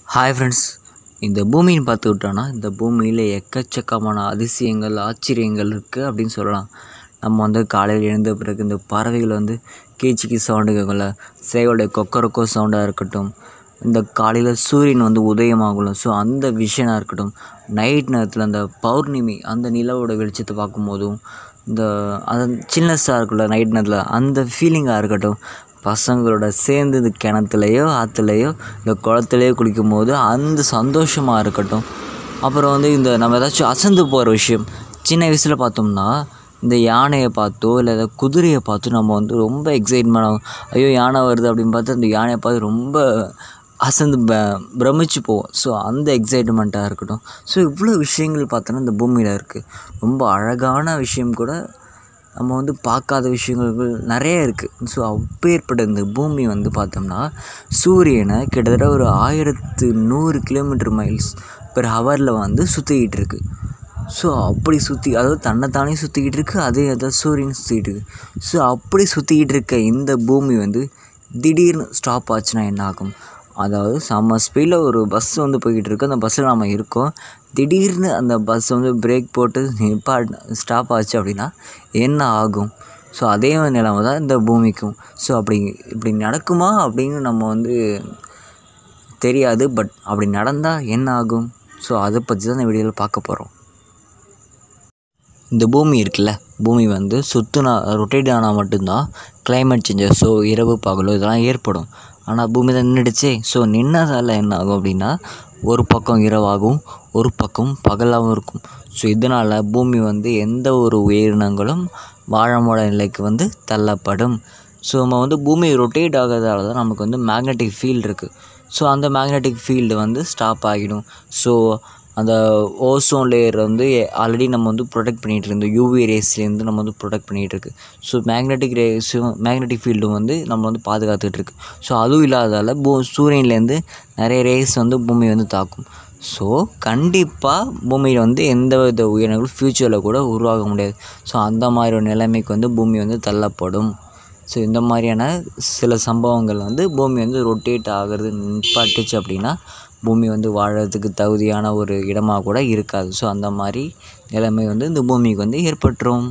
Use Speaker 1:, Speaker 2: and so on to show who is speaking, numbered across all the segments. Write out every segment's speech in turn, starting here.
Speaker 1: hi friends இந்த பூமின்னு பார்த்துக்கிட்டோன்னா இந்த பூமியில் எக்கச்சக்கமான அதிசயங்கள் ஆச்சரியங்கள் இருக்குது அப்படின்னு சொல்லலாம் நம்ம வந்து காலையில் எழுந்த பிறகு இந்த பறவைகள் வந்து கீச்சுக்கி சவுண்டு கேட்கல சேவலுடைய கொக்கரக்கோ சவுண்டாக இருக்கட்டும் இந்த காலையில் சூரியன் வந்து உதயமாகலாம் ஸோ அந்த விஷனாக இருக்கட்டும் நைட் நேரத்தில் அந்த பௌர்ணமி அந்த நிலவோட வெளிச்சத்தை பார்க்கும்போதும் இந்த அந்த சில்னஸ்ஸாக இருக்குல்ல நைட் நேரத்தில் அந்த ஃபீலிங்காக இருக்கட்டும் பசங்களோட சேர்ந்து இந்த கிணத்துலையோ ஆற்றுலையோ இந்த குளத்துலையோ குளிக்கும் போது அந்த சந்தோஷமாக இருக்கட்டும் அப்புறம் வந்து இந்த நம்ம ஏதாச்சும் அசந்து போகிற விஷயம் சின்ன வயசில் பார்த்தோம்னா இந்த யானையை பார்த்தோ இல்லை ஏதாவது குதிரையை பார்த்து நம்ம வந்து ரொம்ப எக்ஸைட்மெண்ட் ஆகும் ஐயோ யானை வருது அப்படின்னு பார்த்து அந்த யானையை பார்த்து ரொம்ப அசந்து ப பிரமிச்சு போவோம் ஸோ அந்த எக்ஸைட்மெண்ட்டாக இருக்கட்டும் ஸோ இவ்வளோ விஷயங்கள் பார்த்தோன்னா இந்த பூமியில் இருக்குது ரொம்ப அழகான விஷயம் கூட நம்ம வந்து பார்க்காத விஷயங்கள் நிறைய இருக்குது ஸோ அப்பேற்பட்ட இந்த பூமி வந்து பார்த்தோம்னா சூரியனை கிட்டத்தட்ட ஒரு ஆயிரத்து நூறு கிலோமீட்டர் மைல்ஸ் பெர் ஹவரில் வந்து சுற்றிக்கிட்டு இருக்கு ஸோ அப்படி சுற்றி அதாவது தன்னைத்தானே சுற்றிக்கிட்டு இருக்கு அதே அதாவது சூரியன் சுற்றிக்கிட்டு இருக்கு ஸோ அப்படி சுற்றிக்கிட்டு இருக்க இந்த பூமி வந்து திடீர்னு ஸ்டாப் ஆச்சுன்னா என்ன ஆகும் அதாவது செம்ம ஸ்பீடில் ஒரு பஸ் வந்து போய்கிட்டு இருக்கு அந்த பஸ்ஸில் நம்ம இருக்கோம் திடீர்னு அந்த பஸ் வந்து பிரேக் போட்டு நிப்பாட் ஸ்டாப் ஆச்சு அப்படின்னா என்ன ஆகும் ஸோ அதே நிலைமை தான் இந்த பூமிக்கும் ஸோ அப்படி இப்படி நடக்குமா அப்படின்னு நம்ம வந்து தெரியாது பட் அப்படி நடந்தால் என்ன ஆகும் ஸோ அதை பற்றி தான் இந்த வீடியோவில் பார்க்க போகிறோம் இந்த பூமி இருக்குல்ல பூமி வந்து சுற்றுனா ரொட்டேட் ஆனால் மட்டும்தான் climate சேஞ்சஸ் ஸோ இரவு பகலோ இதெல்லாம் ஏற்படும் ஆனால் பூமி தான் நின்றுடுச்சே ஸோ நின்னதால் என்ன ஆகும் அப்படின்னா ஒரு பக்கம் இரவாகும் ஒரு பக்கம் பகலாகவும் இருக்கும் ஸோ இதனால் பூமி வந்து எந்த ஒரு உயிரினங்களும் வாழமோட நிலைக்கு வந்து தள்ளப்படும் ஸோ நம்ம வந்து பூமி ரொட்டேட் ஆகிறதால தான் நமக்கு வந்து மேக்னெட்டிக் ஃபீல்டு இருக்குது ஸோ அந்த மேக்னெட்டிக் ஃபீல்டு வந்து ஸ்டாப் ஆகிடும் ஸோ அந்த ஓசோன் லேயர் வந்து ஆல்ரெடி நம்ம வந்து ப்ரொடெக்ட் பண்ணிகிட்டு இருந்தோம் யூவி ரேஸ்லேருந்து நம்ம வந்து ப்ரொடெக்ட் பண்ணிகிட்டு இருக்கு ஸோ மேக்னெட்டிக் ரேஸும் மேக்னெட்டிக் ஃபீல்டும் வந்து நம்ம வந்து பாதுகாத்துட்டு இருக்கு ஸோ அதுவும் இல்லாதால பூ சூரியன்லேருந்து நிறைய ரேஸ் வந்து பூமி வந்து தாக்கும் ஸோ கண்டிப்பாக பூமியில் வந்து எந்த வித உயிரினங்களும் ஃப்யூச்சரில் கூட உருவாக முடியாது ஸோ அந்த மாதிரி ஒரு நிலைமைக்கு வந்து பூமி வந்து தள்ளப்படும் ஸோ இந்த மாதிரியான சில சம்பவங்கள் வந்து பூமி வந்து ரொட்டேட் ஆகிறது நிப்பாட்டுச்சு அப்படின்னா பூமி வந்து வாழறதுக்கு தகுதியான ஒரு இடமாக கூட இருக்காது ஸோ அந்த மாதிரி நிலைமை வந்து இந்த பூமிக்கு வந்து ஏற்பட்டுரும்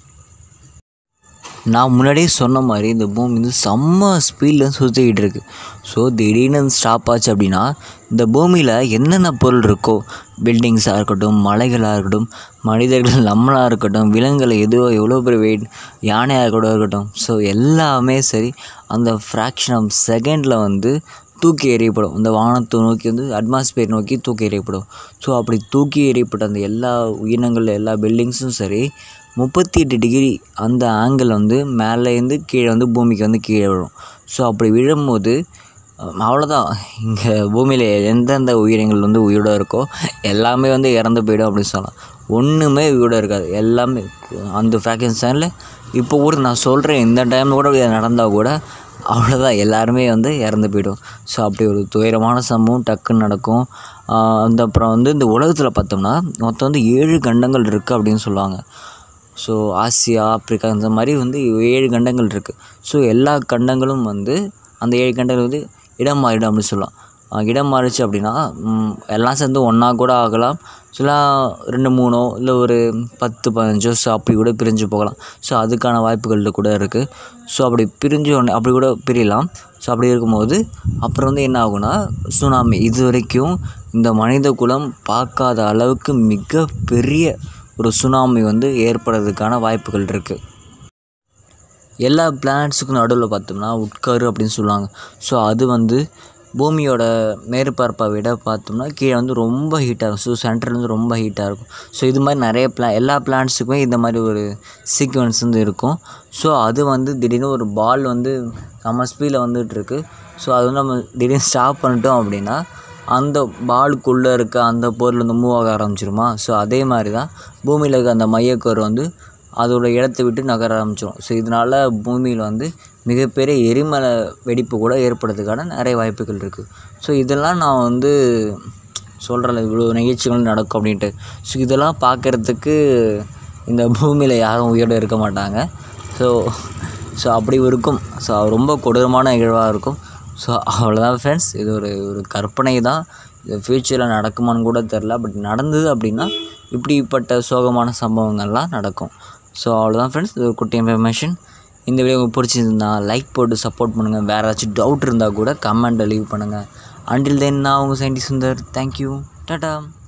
Speaker 1: நான் முன்னாடியே சொன்ன மாதிரி இந்த பூமி வந்து செம்ம ஸ்பீடில் சுற்றிக்கிட்டு இருக்குது ஸோ திடீர்னு ஸ்டாப் ஆச்சு அப்படின்னா இந்த பூமியில் என்னென்ன பொருள் இருக்கோ பில்டிங்ஸாக இருக்கட்டும் மலைகளாக இருக்கட்டும் மனிதர்கள் நம்மளாக இருக்கட்டும் விலங்குகள் எதுவோ எவ்வளோ பெரிய வெயிட் யானையாக கூட இருக்கட்டும் ஸோ எல்லாமே சரி அந்த ஃப்ராக்ஷன் ஆஃப் செகண்டில் வந்து தூக்கி எறியப்படும் இந்த வானத்தை நோக்கி வந்து அட்மாஸ்பியர் நோக்கி தூக்கி எறியப்படும் ஸோ அப்படி தூக்கி எறியப்பட்ட அந்த எல்லா உயிரினங்கள் எல்லா பில்டிங்ஸும் சரி முப்பத்தி எட்டு டிகிரி அந்த ஆங்கிள் வந்து மேலேருந்து கீழே வந்து பூமிக்கு வந்து கீழே விழும் ஸோ அப்படி விழும்போது அவ்வளோதான் இங்கே பூமியில் எந்தெந்த உயிரினங்கள் வந்து உயிரோட இருக்கோ எல்லாமே வந்து இறந்து போயிடும் அப்படின்னு சொல்லலாம் ஒன்றுமே உயிரோட இருக்காது எல்லாமே அந்த ஃப்ராக்ஷன்ஸில் இப்போ கூட நான் சொல்கிறேன் இந்த டைமில் கூட இது நடந்தால் கூட அவ்வளோதான் எல்லாருமே வந்து இறந்து போயிடும் ஸோ அப்படி ஒரு துயரமான சம்பவம் டக்குன்னு நடக்கும் அந்த அப்புறம் வந்து இந்த உலகத்தில் பார்த்தோம்னா மொத்தம் வந்து ஏழு கண்டங்கள் இருக்குது அப்படின்னு சொல்லுவாங்க ஸோ ஆசியா ஆப்ரிக்கா இந்த மாதிரி வந்து ஏழு கண்டங்கள் இருக்குது ஸோ எல்லா கண்டங்களும் வந்து அந்த ஏழு கண்டங்கள் வந்து இடம் மாறிடும் அப்படின்னு சொல்லலாம் இடம் மாறிச்சு அப்படின்னா எல்லாம் சேர்ந்து ஒன்றா கூட ஆகலாம் சில ரெண்டு மூணோ இல்லை ஒரு பத்து பதினஞ்சோ ஸோ அப்படி கூட பிரிஞ்சு போகலாம் ஸோ அதுக்கான வாய்ப்புகள் கூட இருக்குது ஸோ அப்படி பிரிஞ்சு ஒன்று அப்படி கூட பிரியலாம் ஸோ அப்படி இருக்கும்போது அப்புறம் வந்து என்ன ஆகும்னா சுனாமி இது வரைக்கும் இந்த மனித குலம் பார்க்காத அளவுக்கு மிக பெரிய ஒரு சுனாமி வந்து ஏற்படுறதுக்கான வாய்ப்புகள் இருக்குது எல்லா பிளானட்ஸுக்கும் நடுவில் பார்த்தோம்னா உட்கரு அப்படின்னு சொல்லுவாங்க ஸோ அது வந்து பூமியோட மேற்பரப்பை விட பார்த்தோம்னா கீழே வந்து ரொம்ப ஹீட்டாக இருக்கும் ஸோ சென்டரில் வந்து ரொம்ப ஹீட்டாக இருக்கும் ஸோ இது மாதிரி நிறைய பிளா எல்லா பிளான்ட்ஸுக்குமே இந்த மாதிரி ஒரு சீக்வன்ஸ் வந்து இருக்கும் ஸோ அது வந்து திடீர்னு ஒரு பால் வந்து நம்ம ஸ்பீடில் வந்துகிட்ருக்கு ஸோ அது வந்து நம்ம திடீர்னு ஸ்டாப் பண்ணிட்டோம் அப்படின்னா அந்த பாலுக்குள்ளே இருக்க அந்த பொருள் வந்து மூவ் ஆக ஆரம்பிச்சிருமா ஸோ அதே மாதிரி தான் பூமியில் இருக்க அந்த மையக்கரு வந்து அதோட இடத்தை விட்டு நகர ஆரம்பிச்சிடும் ஸோ இதனால் பூமியில் வந்து மிகப்பெரிய எரிமலை வெடிப்பு கூட ஏற்படுறதுக்கான நிறைய வாய்ப்புகள் இருக்குது ஸோ இதெல்லாம் நான் வந்து சொல்கிறேன் இவ்வளோ நிகழ்ச்சிகள் நடக்கும் அப்படின்ட்டு ஸோ இதெல்லாம் பார்க்குறதுக்கு இந்த பூமியில் யாரும் உயிரோடு இருக்க மாட்டாங்க ஸோ ஸோ அப்படி இருக்கும் ஸோ ரொம்ப கொடூரமான நிகழ்வாக இருக்கும் ஸோ அவ்வளோதான் ஃப்ரெண்ட்ஸ் இது ஒரு ஒரு கற்பனை தான் இது ஃப்யூச்சரில் நடக்குமான்னு கூட தெரில பட் நடந்தது அப்படின்னா இப்படிப்பட்ட சோகமான சம்பவங்கள்லாம் நடக்கும் ஸோ அவ்வளோதான் ஃப்ரெண்ட்ஸ் இது ஒரு குட்டி இன்ஃபர்மேஷன் இந்த வீடியோ உங்களுக்கு பிடிச்சிருந்தா லைக் போட்டு சப்போர்ட் பண்ணுங்கள் வேறு ஏதாச்சும் டவுட் இருந்தால் கூட கமெண்ட்டை லீவ் பண்ணுங்கள் அண்டில் தென் நான் உங்கள் சயின்டிஸ்ட் சுந்தர் தேங்க்யூ டாட்டா